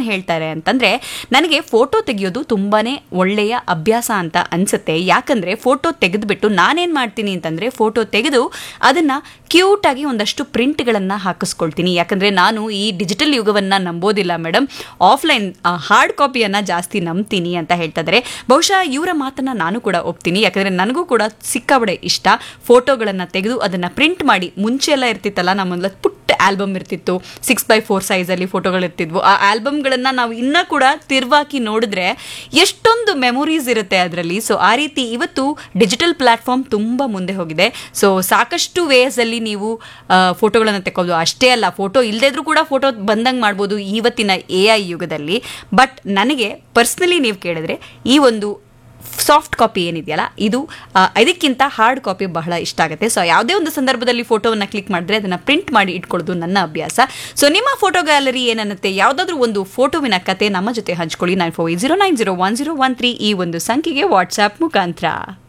ಹೇಳ್ತಾರೆ ಅಂತಂದರೆ ನನಗೆ ಫೋಟೋ ತೆಗೆಯೋದು ತುಂಬಾ ಒಳ್ಳೆಯ ಅಭ್ಯಾಸ ಅಂತ ಅನಿಸುತ್ತೆ ಯಾಕಂದರೆ ಫೋಟೋ ತೆಗೆದುಬಿಟ್ಟು ನಾನೇನು ಮಾಡ್ತೀನಿ ಅಂತಂದರೆ ಫೋಟೋ ತೆಗೆದು ಅದನ್ನು ಕ್ಯೂಟಾಗಿ ಒಂದಷ್ಟು ಪ್ರಿಂಟ್ಗಳನ್ನು ಹಾಕಿಸ್ಕೊಳ್ತೀನಿ ಯಾಕಂದರೆ ನಾನು ಈ ಡಿಜಿಟಲ್ ಯುಗವನ್ನು ನಂಬೋದಿಲ್ಲ ಮೇಡಮ್ ಆಫ್ಲೈನ್ ಹಾರ್ಡ್ ಕಾಪಿಯನ್ನು ಜಾಸ್ತಿ ನಂಬ್ತೀನಿ ಅಂತ ಹೇಳ್ತಾ ಇದ್ದಾರೆ ಬಹುಶಃ ಇವರ ಮಾತನ್ನು ನಾನು ಕೂಡ ಒಪ್ತೀನಿ ಯಾಕಂದರೆ ನನಗೂ ಕೂಡ ಸಿಕ್ಕಾಬಡೆ ಇಷ್ಟ ಫೋಟೋಗಳನ್ನು ತೆಗೆದು ಅದನ್ನು ಪ್ರಿಂಟ್ ಮಾಡಿ ಮುಂಚೆ ಎಲ್ಲ ಇರ್ತಿತ್ತಲ್ಲ ನಮ್ಮಲ್ಲ ಪುಟ್ಟ ಆಲ್ಬಮ್ ಇರ್ತಿತ್ತು ಸಿಕ್ಸ್ ಬೈ ಫೋರ್ ಸೈಜಲ್ಲಿ ಫೋಟೋಗಳಿರ್ತಿದ್ವು ಆ ಆಲ್ಬಮ್ಗಳನ್ನು ನಾವು ಇನ್ನೂ ಕೂಡ ತಿರ್ವಾಕಿ ನೋಡಿದ್ರೆ ಎಷ್ಟೊಂದು ಮೆಮೊರೀಸ್ ಇರುತ್ತೆ ಅದರಲ್ಲಿ ಸೊ ಆ ರೀತಿ ಇವತ್ತು ಡಿಜಿಟಲ್ ಪ್ಲಾಟ್ಫಾರ್ಮ್ ತುಂಬ ಮುಂದೆ ಹೋಗಿದೆ ಸೊ ಸಾಕಷ್ಟು ವೇಸಲ್ಲಿ ನೀವು ಫೋಟೋಗಳನ್ನು ತೆಕ್ಕೋದು ಅಷ್ಟೇ ಅಲ್ಲ ಫೋಟೋ ಇಲ್ಲದೇ ಇದ್ರೂ ಕೂಡ ಫೋಟೋ ಬಂದಂಗೆ ಮಾಡ್ಬೋದು ಇವತ್ತಿನ ಎ ಐ ಯುಗದಲ್ಲಿ ಬಟ್ ನನಗೆ ಪರ್ಸ್ನಲಿ ನೀವು ಕೇಳಿದ್ರೆ ಈ ಒಂದು ಸಾಫ್ಟ್ ಕಾಪಿ ಏನಿದೆಯಲ್ಲ ಇದು ಆ, ಇದಕ್ಕಿಂತ ಹಾರ್ಡ್ ಕಾಪಿ ಬಹಳ ಇಷ್ಟ ಆಗುತ್ತೆ ಸೊ ಯಾವುದೇ ಒಂದು ಸಂದರ್ಭದಲ್ಲಿ ಫೋಟೋವನ್ನು ಕ್ಲಿಕ್ ಮಾಡಿದ್ರೆ ಅದನ್ನು ಪ್ರಿಂಟ್ ಮಾಡಿ ಇಟ್ಕೊಳ್ಳೋದು ನನ್ನ ಅಭ್ಯಾಸ ಸೊ ನಿಮ್ಮ ಫೋಟೋ ಗ್ಯಾಲರಿ ಏನನ್ನುತ್ತೆ ಯಾವುದಾದ್ರೂ ಒಂದು ಫೋಟೋವಿನ ಕತೆ ನಮ್ಮ ಜೊತೆ ಹಂಚ್ಕೊಳ್ಳಿ nine four zero nine zero one zero one three ಈ ಒಂದು ಸಂಖ್ಯೆಗೆ ವಾಟ್ಸ್ಆ್ಯಪ್ ಮುಖಾಂತರ